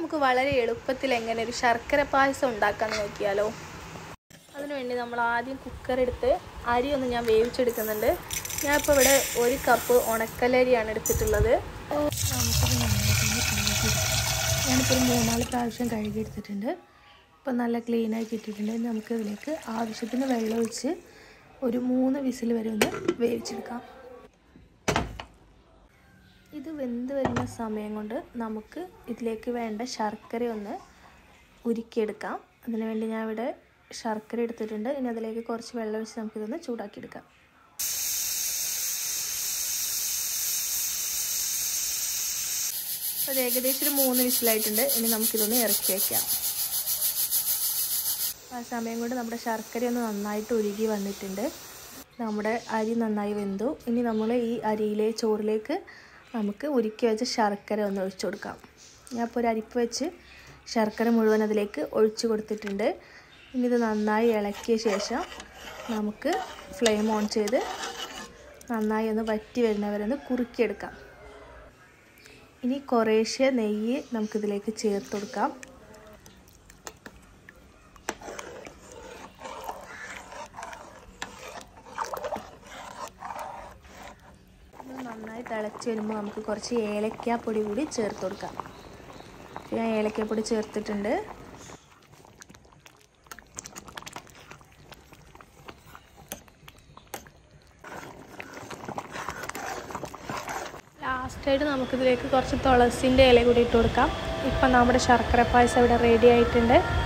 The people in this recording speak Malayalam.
നമുക്ക് വളരെ എളുപ്പത്തിൽ എങ്ങനെ ഒരു ശർക്കര പായസം ഉണ്ടാക്കാമെന്ന് നോക്കിയാലോ അതിനുവേണ്ടി നമ്മൾ ആദ്യം കുക്കർ എടുത്ത് അരി ഒന്ന് ഞാൻ വേവിച്ചെടുക്കുന്നുണ്ട് ഞാൻ ഇപ്പോൾ ഇവിടെ ഒരു കപ്പ് ഉണക്കലരിയാണ് എടുത്തിട്ടുള്ളത് നമുക്കത് നന്നായിട്ടൊന്ന് കഴുകിയെടുക്കാം ഞാനിപ്പോൾ ഒരു മൂന്നാല് പ്രാവശ്യം കഴുകിയെടുത്തിട്ടുണ്ട് ഇപ്പം നല്ല ക്ലീനായി കിട്ടിയിട്ടുണ്ട് ഇനി നമുക്ക് ഇതിലേക്ക് ആവശ്യത്തിന് വെള്ളം ഒഴിച്ച് ഒരു മൂന്ന് വിസിൽ വരെ ഒന്ന് വേവിച്ചെടുക്കാം ഇത് വെന്ത് വരുന്ന സമയം കൊണ്ട് നമുക്ക് ഇതിലേക്ക് വേണ്ട ശർക്കര ഒന്ന് ഉരുക്കിയെടുക്കാം അതിന് വേണ്ടി ഞാൻ ഇവിടെ ശർക്കര എടുത്തിട്ടുണ്ട് ഇനി അതിലേക്ക് കുറച്ച് വെള്ളം ഒഴിച്ച് നമുക്കിതൊന്ന് ചൂടാക്കിയെടുക്കാം അപ്പോൾ അത് ഏകദേശം ഒരു മൂന്ന് വിസിലായിട്ടുണ്ട് ഇനി നമുക്കിതൊന്ന് ഇറക്കി വയ്ക്കാം ആ സമയം കൊണ്ട് നമ്മുടെ ശർക്കര ഒന്ന് നന്നായിട്ട് ഉരുകി വന്നിട്ടുണ്ട് നമ്മുടെ അരി നന്നായി വെന്തു ഇനി നമ്മൾ ഈ അരിയിലെ ചോറിലേക്ക് നമുക്ക് ഉരുക്കി വെച്ച ശർക്കര ഒന്ന് ഒഴിച്ചു കൊടുക്കാം ഞാൻ ഇപ്പോൾ ഒരു അരിപ്പ് വെച്ച് ശർക്കര മുഴുവൻ അതിലേക്ക് ഒഴിച്ചു കൊടുത്തിട്ടുണ്ട് ഇനി ഇത് നന്നായി ഇളക്കിയ ശേഷം നമുക്ക് ഫ്ലെയിം ഓൺ ചെയ്ത് നന്നായി ഒന്ന് വറ്റി വരുന്നവരെ ഒന്ന് കുറുക്കിയെടുക്കാം ഇനി കുറേശ്ശെ നെയ്യ് നമുക്കിതിലേക്ക് ചേർത്ത് കൊടുക്കാം ഇത് നന്നായി തിളച്ച് വരുമ്പോൾ നമുക്ക് കുറച്ച് ഏലക്കാപ്പൊടി കൂടി ചേർത്ത് കൊടുക്കാം ഞാൻ ഏലക്കാപ്പൊടി ചേർത്തിട്ടുണ്ട് ലാസ്റ്റായിട്ട് നമുക്കിതിലേക്ക് കുറച്ച് തുളസിൻ്റെ ഇല കൂടി ഇട്ട് കൊടുക്കാം ഇപ്പം നമ്മുടെ ശർക്കര പായസം ഇവിടെ റെഡി ആയിട്ടുണ്ട്